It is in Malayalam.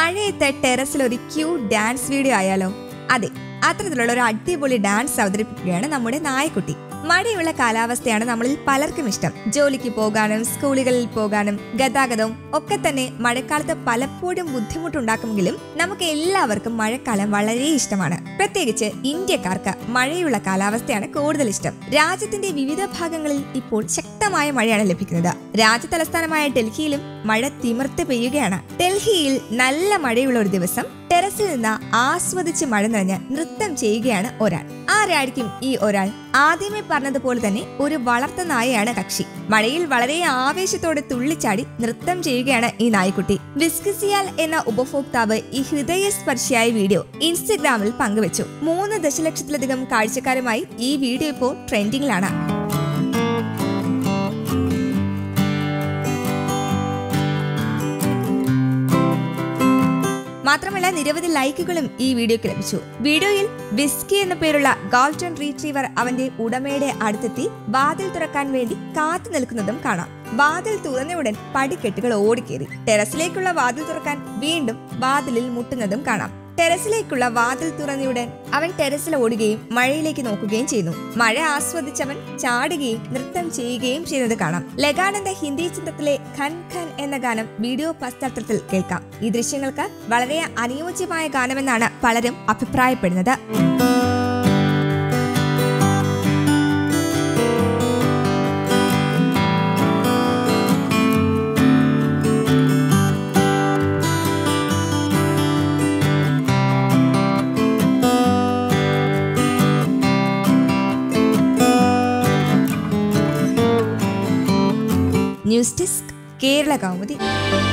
മഴയത്തെ ടെറസിൽ ഒരു ക്യൂട്ട് ഡാൻസ് വീഡിയോ ആയാലോ അതെ അത്തരത്തിലുള്ള ഒരു അടിപൊളി ഡാൻസ് അവതരിപ്പിക്കുകയാണ് നമ്മുടെ നായക്കുട്ടി മഴയുള്ള കാലാവസ്ഥയാണ് നമ്മളിൽ പലർക്കും ഇഷ്ടം ജോലിക്ക് പോകാനും സ്കൂളുകളിൽ പോകാനും ഗതാഗതവും ഒക്കെ തന്നെ മഴക്കാലത്ത് പലപ്പോഴും ബുദ്ധിമുട്ടുണ്ടാക്കുമെങ്കിലും നമുക്ക് എല്ലാവർക്കും മഴക്കാലം വളരെ ഇഷ്ടമാണ് പ്രത്യേകിച്ച് ഇന്ത്യക്കാർക്ക് മഴയുള്ള കാലാവസ്ഥയാണ് കൂടുതൽ ഇഷ്ടം രാജ്യത്തിന്റെ വിവിധ ഭാഗങ്ങളിൽ ഇപ്പോൾ ശക്തമായ മഴയാണ് ലഭിക്കുന്നത് രാജ്യ തലസ്ഥാനമായ ഡൽഹിയിലും മഴ തിമിർത്ത് പെയ്യുകയാണ് ഡൽഹിയിൽ നല്ല മഴയുള്ള ഒരു ദിവസം ടെറസിൽ നിന്ന് ആസ്വദിച്ച് മഴ നിറഞ്ഞ് നൃത്തം ചെയ്യുകയാണ് ഒരാൾ ആരായിരിക്കും ഈ ഒരാൾ ആദ്യമേ പറഞ്ഞതുപോലെ തന്നെ ഒരു വളർത്ത നായയാണ് കക്ഷി മഴയിൽ വളരെ ആവേശത്തോടെ തുള്ളിച്ചാടി നൃത്തം ചെയ്യുകയാണ് ഈ നായ്ക്കുട്ടി വിസ്കിസിയാൽ എന്ന ഉപഭോക്താവ് ഈ ഹൃദയസ്പർശിയായ വീഡിയോ ഇൻസ്റ്റഗ്രാമിൽ പങ്കുവച്ചു മൂന്ന് ദശലക്ഷത്തിലധികം കാഴ്ചക്കാരുമായി ഈ വീഡിയോ ഇപ്പോൾ ട്രെൻഡിങ്ങിലാണ് മാത്രമല്ല നിരവധി ലൈക്കുകളും ഈ വീഡിയോക്ക് ലഭിച്ചു വീഡിയോയിൽ വിസ്കി എന്ന പേരുള്ള ഗോൾഡൻ റീട്രീവർ അവന്റെ ഉടമയുടെ അടുത്തെത്തി വാതിൽ തുറക്കാൻ വേണ്ടി കാത്തു നിൽക്കുന്നതും കാണാം വാതിൽ തുറന്നയുടൻ പടിക്കെട്ടുകൾ ഓടിക്കേറി ടെറസിലേക്കുള്ള വാതിൽ തുറക്കാൻ വീണ്ടും വാതിലിൽ മുട്ടുന്നതും കാണാം ടെറസിലേക്കുള്ള വാതിൽ തുറന്നയുടൻ അവൻ ടെറസിൽ ഓടുകയും മഴയിലേക്ക് നോക്കുകയും ചെയ്യുന്നു മഴ ആസ്വദിച്ചവൻ ചാടുകയും നൃത്തം ചെയ്യുകയും ചെയ്യുന്നത് കാണാം ലഗാൻ എന്ന ഹിന്ദി ചിത്രത്തിലെ ഖൻ ഖൻ എന്ന ഗാനം വീഡിയോ പശ്ചാത്തലത്തിൽ കേൾക്കാം ഈ ദൃശ്യങ്ങൾക്ക് വളരെ അനുയോജ്യമായ ഗാനമെന്നാണ് പലരും അഭിപ്രായപ്പെടുന്നത് ന്യൂസ് ഡെസ്ക് കേരള കൗമുദി